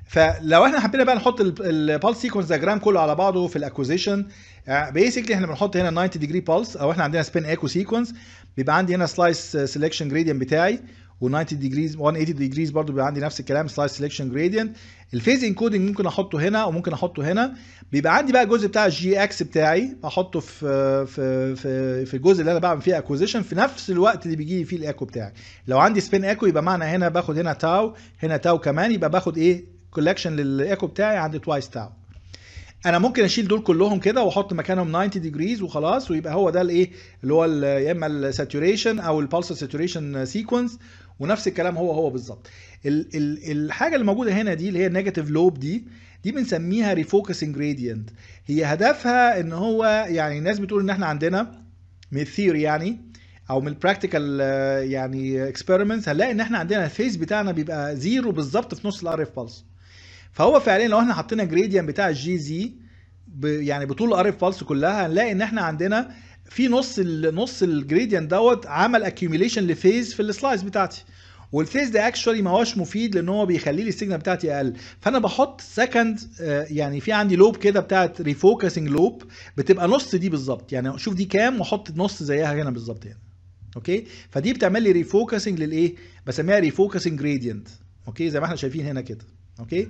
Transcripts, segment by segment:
فلو احنا حبينا بقى نحط البالس سيكونس دياجرام كله على بعضه في الاكوزيشن بيسكلي احنا بنحط هنا 90 ديجري بالس او احنا عندنا سبين ايكو سيكونس بيبقى عندي هنا سلايس سelection جريدينت بتاعي و90 ديجريز 180 ديجريز برضو بيبقى عندي نفس الكلام سلايس سelection جريدينت الفيز انكودنج ممكن احطه هنا وممكن احطه هنا بيبقى عندي بقى الجزء بتاع الجي اكس بتاعي بحطه في في في في الجزء اللي انا بعمل فيه اكوزيشن في نفس الوقت اللي بيجي لي فيه الايكو بتاعي لو عندي سبين ايكو يبقى معنى هنا باخد هنا تاو هنا تاو كمان يبقى باخد ايه كولكشن للايكو بتاعي عند توايس تاو انا ممكن اشيل دول كلهم كده واحط مكانهم 90 ديجريز وخلاص ويبقى هو ده الايه اللي هو يا اما الساتوريشن او البالس ساتوريشن سيكونس ونفس الكلام هو هو بالظبط ال ال الحاجه اللي موجوده هنا دي اللي هي النيجاتيف لوب دي دي بنسميها ريفوكسنج جريدينت هي هدفها ان هو يعني الناس بتقول ان احنا عندنا من الثيوري يعني او من البراكتيكال يعني اكسبيرمنتس هنلاقي ان احنا عندنا الفيز بتاعنا بيبقى زيرو بالظبط في نص الار اف بالس فهو فعليا لو احنا حطينا جريدينت بتاع الجي زي يعني بطول الار اف بالس كلها هنلاقي ان احنا عندنا في نص ال نص الجريدينت دوت عمل اكيوميليشن لفيز في السلايس بتاعتي والفيز ده اكشولي ما هوش مفيد لان هو بيخلي لي السيجنال بتاعتي اقل فانا بحط سكند يعني في عندي لوب كده بتاعت ريفوكسنج لوب بتبقى نص دي بالظبط يعني شوف دي كام واحط نص زيها هنا بالظبط هنا اوكي فدي بتعمل لي ريفوكسنج للايه بسميها ريفوكسنج جريدينت اوكي زي ما احنا شايفين هنا كده اوكي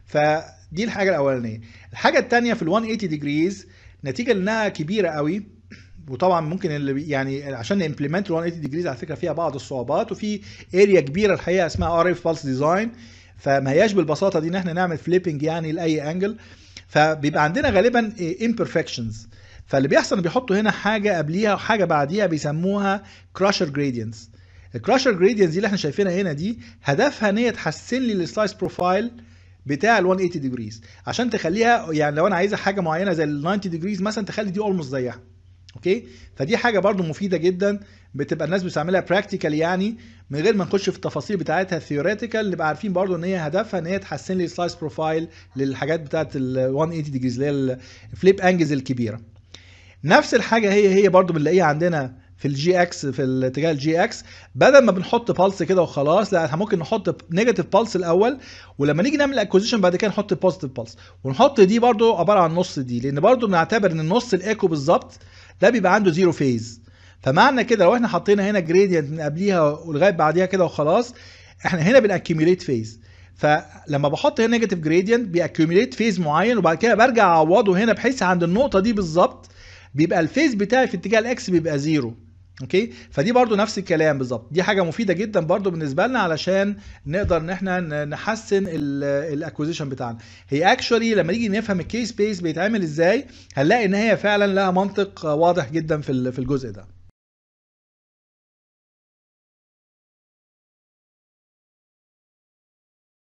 فدي الحاجه الاولانيه الحاجه الثانيه في ال 180 ديجريز نتيجه لانها كبيره قوي وطبعا ممكن اللي يعني عشان امبلمنت 180 ديجريز على فكره فيها بعض الصعوبات وفي اريا كبيره الحقيقه اسمها ار اف بالس ديزاين فما هياش بالبساطه دي ان احنا نعمل فليبنج يعني لاي انجل فبيبقى عندنا غالبا امبرفكشنز فاللي بيحصل ان بيحطوا هنا حاجه قبليها وحاجه بعديها بيسموها كراشر جريدينتس الكراشر جريدينتس دي اللي احنا شايفينها هنا دي هدفها ان هي تحسن لي السلايس بروفايل بتاع ال 180 ديجريز عشان تخليها يعني لو انا عايزه حاجه معينه زي ال 90 ديجريز مثلا تخلي دي اولموست زيها اوكي فدي حاجه برضو مفيده جدا بتبقى الناس بتعملها براكتيكال يعني من غير ما نخش في التفاصيل بتاعتها الثيوريتيكال نبقى عارفين برضو ان هي هدفها ان هي تحسن لي السلايس بروفايل للحاجات بتاعت ال 180 ديجريز اللي هي الفليب انجلز الكبيره نفس الحاجه هي هي برضو بنلاقيها عندنا في الجي اكس في الاتجاه الجي اكس بدل ما بنحط بالس كده وخلاص لا احنا ممكن نحط نيجاتيف بالس الاول ولما نيجي نعمل اكوزيشن بعد كده نحط بوزيتيف بالس ونحط دي برضو عباره عن نص دي لان برضو بنعتبر ان النص الايكو بالظبط ده بيبقى عنده زيرو فيز فمعنى كده لو احنا حطينا هنا جريدينت من قبليها ولغايه بعديها كده وخلاص احنا هنا بنأكيوميليت فيز فلما بحط هنا نيجاتيف جريدينت بيأكيوميليت فيز معين وبعد كده برجع اعوضه هنا بحيث عند النقطه دي بالظبط بيبقى الفيز بتاعي في اتجاه الاكس بيبقى زيرو اوكي فدي برضو نفس الكلام بالظبط دي حاجه مفيده جدا برضو بالنسبه لنا علشان نقدر ان احنا نحسن الاكوزيشن بتاعنا هي اكشولي لما نيجي نفهم الكيس بيس بيتعمل ازاي هنلاقي ان هي فعلا لها منطق واضح جدا في في الجزء ده